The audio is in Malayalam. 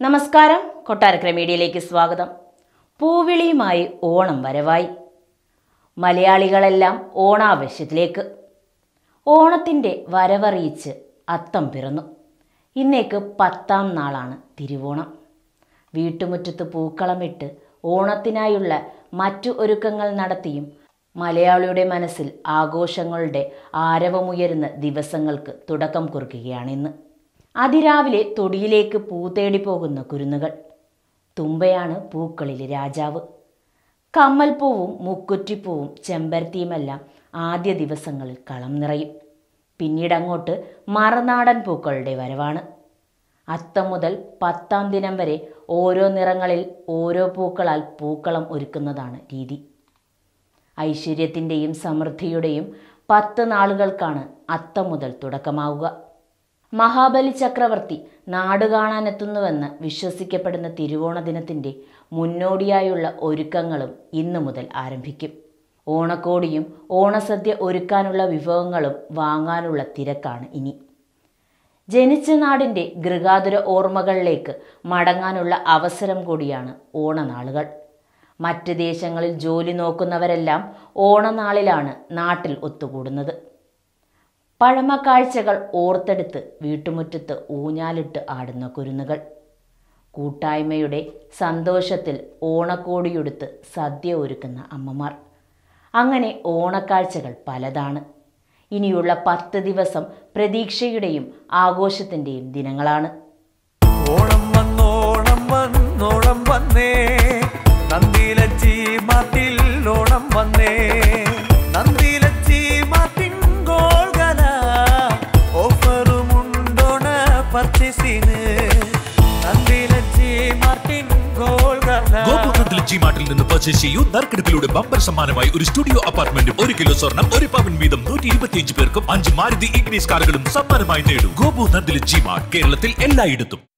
നമസ്കാരം കൊട്ടാരക്കര മീഡിയയിലേക്ക് സ്വാഗതം പൂവിളിയുമായി ഓണം വരവായി മലയാളികളെല്ലാം ഓണാവശ്യത്തിലേക്ക് ഓണത്തിൻ്റെ വരവറിയിച്ച് അത്തം പിറന്നു ഇന്നേക്ക് പത്താം നാളാണ് തിരുവോണം വീട്ടുമുറ്റത്ത് പൂക്കളമിട്ട് ഓണത്തിനായുള്ള മറ്റു ഒരുക്കങ്ങൾ നടത്തിയും മലയാളിയുടെ മനസ്സിൽ ആഘോഷങ്ങളുടെ ആരവമുയരുന്ന ദിവസങ്ങൾക്ക് തുടക്കം കുറിക്കുകയാണിന്ന് അതിരാവിലെ തൊടിയിലേക്ക് പൂ തേടി പോകുന്ന കുരുന്നുകൾ തുമ്പയാണ് പൂക്കളിലെ രാജാവ് കമ്മൽപ്പൂവും മുക്കുറ്റിപ്പൂവും ചെമ്പരത്തിയുമെല്ലാം ആദ്യ ദിവസങ്ങളിൽ കളം നിറയും പിന്നീട് അങ്ങോട്ട് മറനാടൻ പൂക്കളുടെ വരവാണ് അത്തം മുതൽ പത്താം ദിനം വരെ ഓരോ നിറങ്ങളിൽ ഓരോ പൂക്കളാൽ പൂക്കളം ഒരുക്കുന്നതാണ് രീതി ഐശ്വര്യത്തിൻ്റെയും സമൃദ്ധിയുടെയും പത്ത് നാളുകൾക്കാണ് അത്തം മുതൽ തുടക്കമാവുക മഹാബലി ചക്രവർത്തി നാട് കാണാനെത്തുന്നുവെന്ന് വിശ്വസിക്കപ്പെടുന്ന തിരുവോണ ദിനത്തിൻ്റെ മുന്നോടിയായുള്ള ഒരുക്കങ്ങളും ഇന്നു മുതൽ ആരംഭിക്കും ഓണക്കോടിയും ഓണസദ്യ ഒരുക്കാനുള്ള വിഭവങ്ങളും വാങ്ങാനുള്ള തിരക്കാണ് ഇനി ജനിച്ച നാടിൻ്റെ ഗൃഹാതുര ഓർമ്മകളിലേക്ക് മടങ്ങാനുള്ള അവസരം കൂടിയാണ് ഓണനാളുകൾ മറ്റ് ദേശങ്ങളിൽ ജോലി നോക്കുന്നവരെല്ലാം ഓണനാളിലാണ് നാട്ടിൽ ഒത്തുകൂടുന്നത് പഴമക്കാഴ്ചകൾ ഓർത്തെടുത്ത് വീട്ടുമുറ്റത്ത് ഊഞ്ഞാലിട്ട് ആടുന്ന കുരുന്നുകൾ കൂട്ടായ്മയുടെ സന്തോഷത്തിൽ ഓണക്കോടിയെടുത്ത് സദ്യ ഒരുക്കുന്ന അമ്മമാർ അങ്ങനെ ഓണക്കാഴ്ചകൾ പലതാണ് ഇനിയുള്ള പത്ത് ദിവസം പ്രതീക്ഷയുടെയും ആഘോഷത്തിൻ്റെയും ദിനങ്ങളാണ് ഓണം വന്നോണം വന്നോണം വന്നേ നന്ദിലച്ചി മാട്ടിൽ ഓണം വന്നേ നന്ദിലച്ചി മാട്ടിൻ ഗോൾഗല ഓഫറുമുണ്ടോണ പർച്ചേസിന് നന്ദിലച്ചി മാട്ടിൻ ഗോൾഗല ഗോപുരത്തിൽ ജി മാർട്ടിൽ നിന്ന് പർച്ചേസ് ചെയ്യൂ നറുക്കെടുപ്പിലൂടെ ബമ്പർ സമ്മാനമായി ഒരു സ്റ്റുഡിയോ അപ്പാർട്ട്മെന്റും ഒരു കിലോ സ്വർണം ഒരു പവൻ വീതം നൂറ്റി ഇരുപത്തിയഞ്ച് പേർക്കും അഞ്ച് മാരുതി ഇഗ്നീസ് കാറുകളും സമ്മാനമായി നേടും ഗോപു നന്ദിലെ ജി മാർട്ട് കേരളത്തിൽ എല്ലായിടത്തും